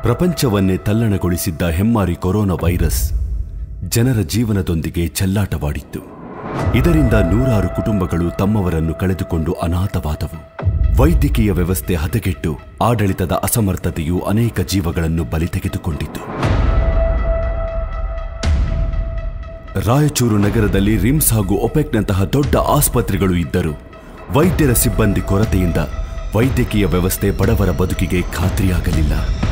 ಪ್ರಪಂಚವನ್ನೇ ತಲ್ಲಣಗೊಳಿಸಿದ್ದ ಹೆಮ್ಮಾರಿ corona virus ಜನರ ಜೀವನದೊಂದಿಗೆ ಚೆಲ್ಲಾಟವಾಡಿತ್ತು ಇದರಿಂದ ನೂರಾರು ಕುಟುಂಬಗಳು ತಮ್ಮವರನ್ನು ಕಳೆದುಕೊಂಡು ಅನಾಥವಾದವು ವೈದ್ಯಕೀಯ ವ್ಯವಸ್ಥೆ ಹದಗೆಟ್ಟು ಆಡಳಿತದ ಅಸಮರ್ಥತೆಯು ಅನೇಕ ಜೀವಗಳನ್ನು ಬಲಿ ತೆಗೆದುಕೊಂಡಿತು ರಾಯಚೂರು ನಗರದಲ್ಲಿ ರಿಮ್ಸ್ ಹಾಗೂ ಒಪೆಕ್ನಂತಹ ದೊಡ್ಡ ಆಸ್ಪತ್ರೆಗಳು ಇದ್ದರೂ ವೈದ್ಯರ ಸಿಬ್ಬಂದಿ ಕೊರತೆಯಿಂದ ವೈದ್ಯಕೀಯ ವ್ಯವಸ್ಥೆ ಬಡವರ ಬದುಕಿಗೆ ಖಾತ್ರಿಯಾಗಲಿಲ್ಲ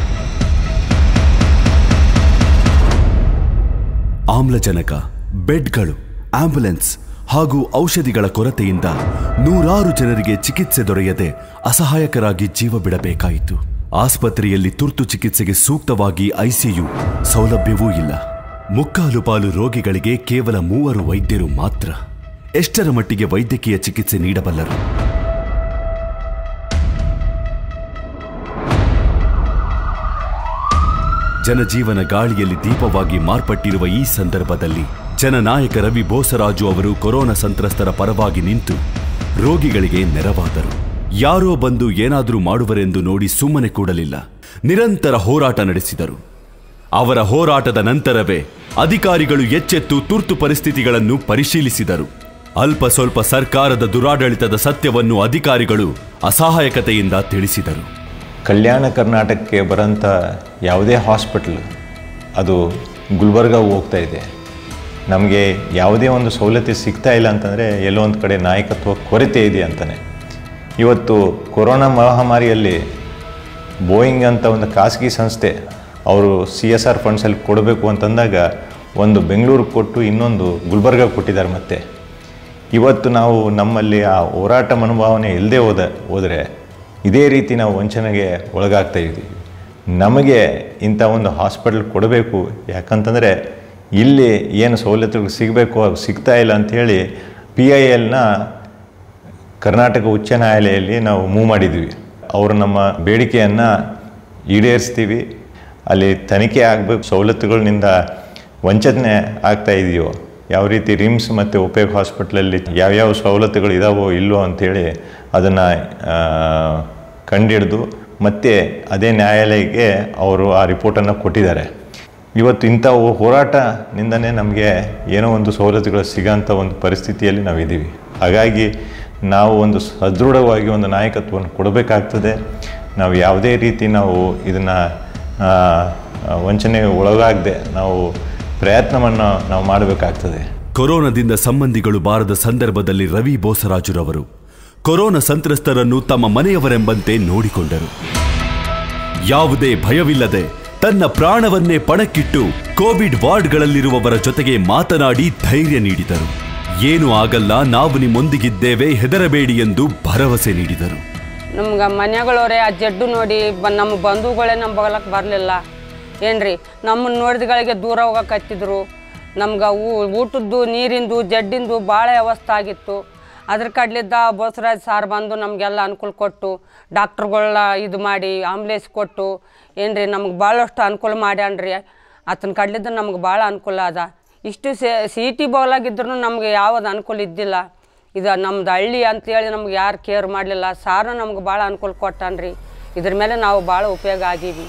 ಆಮ್ಲಜನಕ ಬೆಡ್ಗಳು ಆಂಬ್ಯುಲೆನ್ಸ್ ಹಾಗೂ ಔಷಧಿಗಳ ಕೊರತೆಯಿಂದ ನೂರಾರು ಜನರಿಗೆ ಚಿಕಿತ್ಸೆ ದೊರೆಯದೆ ಅಸಹಾಯಕರಾಗಿ ಜೀವ ಬಿಡಬೇಕಾಯಿತು ಆಸ್ಪತ್ರೆಯಲ್ಲಿ ತುರ್ತು ಚಿಕಿತ್ಸೆಗೆ ಸೂಕ್ತವಾಗಿ ಐಸಿಯು ಸೌಲಭ್ಯವೂ ಇಲ್ಲ ಮುಕ್ಕಾಲು ಪಾಲು ರೋಗಿಗಳಿಗೆ ಕೇವಲ ಮೂವರು ವೈದ್ಯರು ಮಾತ್ರ ಎಷ್ಟರ ಮಟ್ಟಿಗೆ ವೈದ್ಯಕೀಯ ಚಿಕಿತ್ಸೆ ನೀಡಬಲ್ಲರು ಜನಜೀವನ ಗಾಳಿಯಲ್ಲಿ ದೀಪವಾಗಿ ಮಾರ್ಪಟ್ಟಿರುವ ಈ ಸಂದರ್ಭದಲ್ಲಿ ಜನನಾಯಕ ರವಿ ಬೋಸರಾಜು ಅವರು ಕೊರೋನಾ ಸಂತ್ರಸ್ತರ ಪರವಾಗಿ ನಿಂತು ರೋಗಿಗಳಿಗೆ ನೆರವಾದರು ಯಾರೋ ಬಂದು ಏನಾದರೂ ಮಾಡುವರೆಂದು ನೋಡಿ ಸುಮ್ಮನೆ ಕೂಡಲಿಲ್ಲ ನಿರಂತರ ಹೋರಾಟ ನಡೆಸಿದರು ಅವರ ಹೋರಾಟದ ನಂತರವೇ ಅಧಿಕಾರಿಗಳು ಎಚ್ಚೆತ್ತು ತುರ್ತು ಪರಿಸ್ಥಿತಿಗಳನ್ನು ಪರಿಶೀಲಿಸಿದರು ಅಲ್ಪ ಸ್ವಲ್ಪ ಸರ್ಕಾರದ ದುರಾಡಳಿತದ ಸತ್ಯವನ್ನು ಅಧಿಕಾರಿಗಳು ಅಸಹಾಯಕತೆಯಿಂದ ತಿಳಿಸಿದರು ಕಲ್ಯಾಣ ಕರ್ನಾಟಕಕ್ಕೆ ಬರೋಂಥ ಯಾವುದೇ ಹಾಸ್ಪಿಟ್ಲ್ ಅದು ಗುಲ್ಬರ್ಗಾಗೆ ಹೋಗ್ತಾ ಇದೆ ನಮಗೆ ಯಾವುದೇ ಒಂದು ಸವಲತ್ತು ಸಿಗ್ತಾ ಇಲ್ಲ ಅಂತಂದರೆ ಎಲ್ಲೋ ಒಂದು ಕಡೆ ನಾಯಕತ್ವ ಕೊರತೆ ಇದೆ ಅಂತಲೇ ಇವತ್ತು ಕೊರೋನಾ ಮಹಾಮಾರಿಯಲ್ಲಿ ಬೋಯಿಂಗ್ ಅಂತ ಒಂದು ಖಾಸಗಿ ಸಂಸ್ಥೆ ಅವರು ಸಿ ಎಸ್ ಆರ್ ಫಂಡ್ಸಲ್ಲಿ ಕೊಡಬೇಕು ಅಂತಂದಾಗ ಒಂದು ಬೆಂಗಳೂರಿಗೆ ಕೊಟ್ಟು ಇನ್ನೊಂದು ಗುಲ್ಬರ್ಗ ಕೊಟ್ಟಿದ್ದಾರೆ ಮತ್ತೆ ಇವತ್ತು ನಾವು ನಮ್ಮಲ್ಲಿ ಆ ಹೋರಾಟ ಮನೋಭಾವನೆ ಇಲ್ಲದೆ ಹೋದ ಹೋದರೆ ಇದೇ ರೀತಿ ನಾವು ವಂಚನೆಗೆ ಒಳಗಾಗ್ತಾ ಇದ್ದೀವಿ ನಮಗೆ ಇಂಥ ಒಂದು ಹಾಸ್ಪಿಟಲ್ ಕೊಡಬೇಕು ಯಾಕಂತಂದರೆ ಇಲ್ಲಿ ಏನು ಸವಲತ್ತುಗಳು ಸಿಗಬೇಕು ಅದು ಸಿಗ್ತಾ ಇಲ್ಲ ಅಂಥೇಳಿ ಪಿ ಐ ಎಲ್ನ ಕರ್ನಾಟಕ ಉಚ್ಚ ನ್ಯಾಯಾಲಯದಲ್ಲಿ ನಾವು ಮೂವ್ ಮಾಡಿದ್ವಿ ಅವರು ನಮ್ಮ ಬೇಡಿಕೆಯನ್ನು ಈಡೇರಿಸ್ತೀವಿ ಅಲ್ಲಿ ತನಿಖೆ ಆಗಬೇಕು ಸವಲತ್ತುಗಳಿಂದ ವಂಚನೆ ಆಗ್ತಾ ಇದೆಯೋ ಯಾವ ರೀತಿ ರಿಮ್ಸ್ ಮತ್ತು ಒಪೇಕ್ ಹಾಸ್ಪಿಟ್ಲಲ್ಲಿ ಯಾವ್ಯಾವ ಸವಲತ್ತುಗಳು ಇದಾವೋ ಇಲ್ಲವೋ ಅಂಥೇಳಿ ಅದನ್ನು ಕಂಡಿಡಿದು ಮತ್ತೆ ಅದೇ ನ್ಯಾಯಾಲಯಕ್ಕೆ ಅವರು ಆ ರಿಪೋರ್ಟನ್ನು ಕೊಟ್ಟಿದ್ದಾರೆ ಇವತ್ತು ಇಂಥ ಹೋರಾಟನಿಂದನೇ ನಮಗೆ ಏನೋ ಒಂದು ಸವಲತ್ತುಗಳು ಸಿಗೋಂಥ ಒಂದು ಪರಿಸ್ಥಿತಿಯಲ್ಲಿ ನಾವಿದ್ದೀವಿ ಹಾಗಾಗಿ ನಾವು ಒಂದು ಸದೃಢವಾಗಿ ಒಂದು ನಾಯಕತ್ವವನ್ನು ಕೊಡಬೇಕಾಗ್ತದೆ ನಾವು ಯಾವುದೇ ರೀತಿ ನಾವು ಇದನ್ನು ವಂಚನೆಗೆ ಒಳಗಾಗದೆ ನಾವು ಪ್ರಯತ್ನವನ್ನು ನಾವು ಮಾಡಬೇಕಾಗ್ತದೆ ಕೊರೋನಾದಿಂದ ಸಂಬಂಧಿಗಳು ಬಾರದ ಸಂದರ್ಭದಲ್ಲಿ ರವಿ ಬೋಸರಾಜುರವರು ಕೊರೋನಾ ಸಂತ್ರಸ್ತರನ್ನು ತಮ್ಮ ಮನೆಯವರೆಂಬಂತೆ ನೋಡಿಕೊಂಡರು ಯಾವುದೇ ಭಯವಿಲ್ಲದೆ ತನ್ನ ಪ್ರಾಣವನ್ನೇ ಪಣಕ್ಕಿಟ್ಟು ಕೋವಿಡ್ ವಾರ್ಡ್ಗಳಲ್ಲಿರುವವರ ಜೊತೆಗೆ ಮಾತನಾಡಿ ಧೈರ್ಯ ನೀಡಿದರು ಏನು ಆಗಲ್ಲ ನಾವು ನಿಮ್ಮೊಂದಿಗಿದ್ದೇವೆ ಹೆದರಬೇಡಿ ಎಂದು ಭರವಸೆ ನೀಡಿದರು ನಮ್ಗೆ ಮನೆಗಳವರೇ ಆ ಜಡ್ಡು ನೋಡಿ ಬ ನಮ್ಮ ಬಂಧುಗಳೇ ನಮ್ಮ ಬಗಲಕ್ಕೆ ಬರಲಿಲ್ಲ ಏನ್ರಿ ನಮ್ಮನ್ನು ನೋಡಿದಗಳಿಗೆ ದೂರ ಹೋಗಕತ್ತಿದ್ರು ನಮ್ಗೆ ಊಟದ್ದು ನೀರಿಂದು ಜಡ್ಡಿಂದು ಭಾಳ ಅವಸ್ಥೆ ಆಗಿತ್ತು ಅದ್ರ ಕಡ್ಲಿದ್ದ ಬೋಸರಾಜ್ ಸಾರ್ ಬಂದು ನಮಗೆಲ್ಲ ಅನುಕೂಲ ಕೊಟ್ಟು ಡಾಕ್ಟ್ರುಗಳ ಇದು ಮಾಡಿ ಆಂಬ್ಲೆನ್ಸ್ ಕೊಟ್ಟು ಏನ್ರಿ ನಮ್ಗೆ ಭಾಳಷ್ಟು ಅನುಕೂಲ ಮಾಡ್ಯಾನ್ರಿ ಆತನ ಕಡ್ಲಿದ್ದ ನಮ್ಗೆ ಭಾಳ ಅನುಕೂಲ ಅದ ಇಷ್ಟು ಸಿ ಟಿ ಬೋಲಾಗಿದ್ರು ನಮ್ಗೆ ಯಾವ್ದು ಅನುಕೂಲ ಇದ್ದಿಲ್ಲ ಇದು ನಮ್ದು ಹಳ್ಳಿ ಅಂತೇಳಿ ನಮ್ಗೆ ಯಾರು ಕೇರ್ ಮಾಡಲಿಲ್ಲ ಸಾರು ನಮ್ಗೆ ಭಾಳ ಅನುಕೂಲ ಕೊಟ್ಟಾನ್ರಿ ಇದ್ರ ಮೇಲೆ ನಾವು ಭಾಳ ಉಪಯೋಗ ಆಗೀವಿ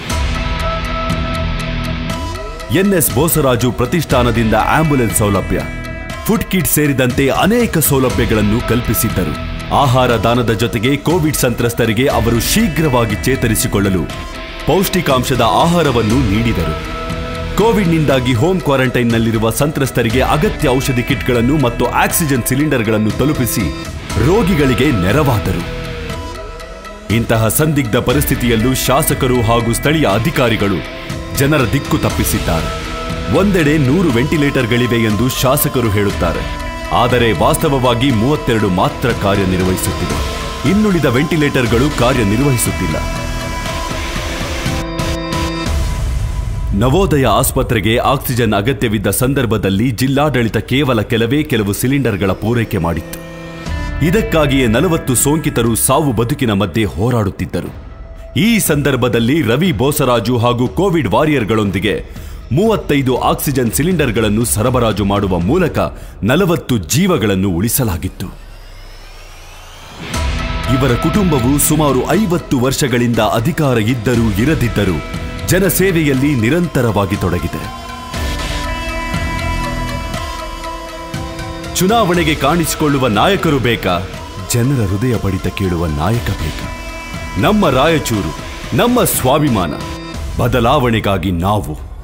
ಎನ್ಎಸ್ ಬೋಸರಾಜು ಪ್ರತಿಷ್ಠಾನದಿಂದ ಆಂಬ್ಯುಲೆನ್ಸ್ ಸೌಲಭ್ಯ ಫುಡ್ ಕಿಟ್ ಸೇರಿದಂತೆ ಅನೇಕ ಸೌಲಭ್ಯಗಳನ್ನು ಕಲ್ಪಿಸಿದ್ದರು ಆಹಾರ ದಾನದ ಜೊತೆಗೆ ಕೋವಿಡ್ ಸಂತ್ರಸ್ತರಿಗೆ ಅವರು ಶೀಘ್ರವಾಗಿ ಚೇತರಿಸಿಕೊಳ್ಳಲು ಪೌಷ್ಟಿಕಾಂಶದ ಆಹಾರವನ್ನು ನೀಡಿದರು ಕೋವಿಡ್ನಿಂದಾಗಿ ಹೋಮ್ ಕ್ವಾರಂಟೈನ್ನಲ್ಲಿರುವ ಸಂತ್ರಸ್ತರಿಗೆ ಅಗತ್ಯ ಔಷಧಿ ಕಿಟ್ಗಳನ್ನು ಮತ್ತು ಆಕ್ಸಿಜನ್ ಸಿಲಿಂಡರ್ಗಳನ್ನು ತಲುಪಿಸಿ ರೋಗಿಗಳಿಗೆ ನೆರವಾದರು ಇಂತಹ ಸಂದಿಗ್ಧ ಪರಿಸ್ಥಿತಿಯಲ್ಲೂ ಶಾಸಕರು ಹಾಗೂ ಸ್ಥಳೀಯ ಅಧಿಕಾರಿಗಳು ಜನರ ದಿಕ್ಕು ತಪ್ಪಿಸಿದ್ದಾರೆ ಒಂದೆಡೆ ನೂರು ವೆಂಟಿಲೇಟರ್ಗಳಿವೆ ಎಂದು ಶಾಸಕರು ಹೇಳುತ್ತಾರೆ ಆದರೆ ವಾಸ್ತವವಾಗಿ ಮೂವತ್ತೆರಡು ಮಾತ್ರ ಕಾರ್ಯನಿರ್ವಹಿಸುತ್ತಿವೆ ಇನ್ನುಳಿದ ವೆಂಟಿಲೇಟರ್ಗಳು ಕಾರ್ಯನಿರ್ವಹಿಸುತ್ತಿಲ್ಲ ನವೋದಯ ಆಸ್ಪತ್ರೆಗೆ ಆಕ್ಸಿಜನ್ ಅಗತ್ಯವಿದ್ದ ಸಂದರ್ಭದಲ್ಲಿ ಜಿಲ್ಲಾಡಳಿತ ಕೇವಲ ಕೆಲವೇ ಕೆಲವು ಸಿಲಿಂಡರ್ಗಳ ಪೂರೈಕೆ ಮಾಡಿತ್ತು ಇದಕ್ಕಾಗಿಯೇ ನಲವತ್ತು ಸೋಂಕಿತರು ಸಾವು ಬದುಕಿನ ಮಧ್ಯೆ ಹೋರಾಡುತ್ತಿದ್ದರು ಈ ಸಂದರ್ಭದಲ್ಲಿ ರವಿ ಬೋಸರಾಜು ಹಾಗೂ ಕೋವಿಡ್ ವಾರಿಯರ್ಗಳೊಂದಿಗೆ ಮೂವತ್ತೈದು ಆಕ್ಸಿಜನ್ ಸಿಲಿಂಡರ್ಗಳನ್ನು ಸರಬರಾಜು ಮಾಡುವ ಮೂಲಕ ನಲವತ್ತು ಜೀವಗಳನ್ನು ಉಳಿಸಲಾಗಿತ್ತು ಇವರ ಕುಟುಂಬವು ಸುಮಾರು ಐವತ್ತು ವರ್ಷಗಳಿಂದ ಅಧಿಕಾರ ಇದ್ದರೂ ಇರದಿದ್ದರೂ ಜನಸೇವೆಯಲ್ಲಿ ನಿರಂತರವಾಗಿ ತೊಡಗಿದೆ ಚುನಾವಣೆಗೆ ಕಾಣಿಸಿಕೊಳ್ಳುವ ನಾಯಕರು ಬೇಕಾ ಜನರ ಹೃದಯ ಬಡಿತ ಕೇಳುವ ನಾಯಕ ಬೇಕಾ ನಮ್ಮ ರಾಯಚೂರು ನಮ್ಮ ಸ್ವಾಭಿಮಾನ ಬದಲಾವಣೆಗಾಗಿ ನಾವು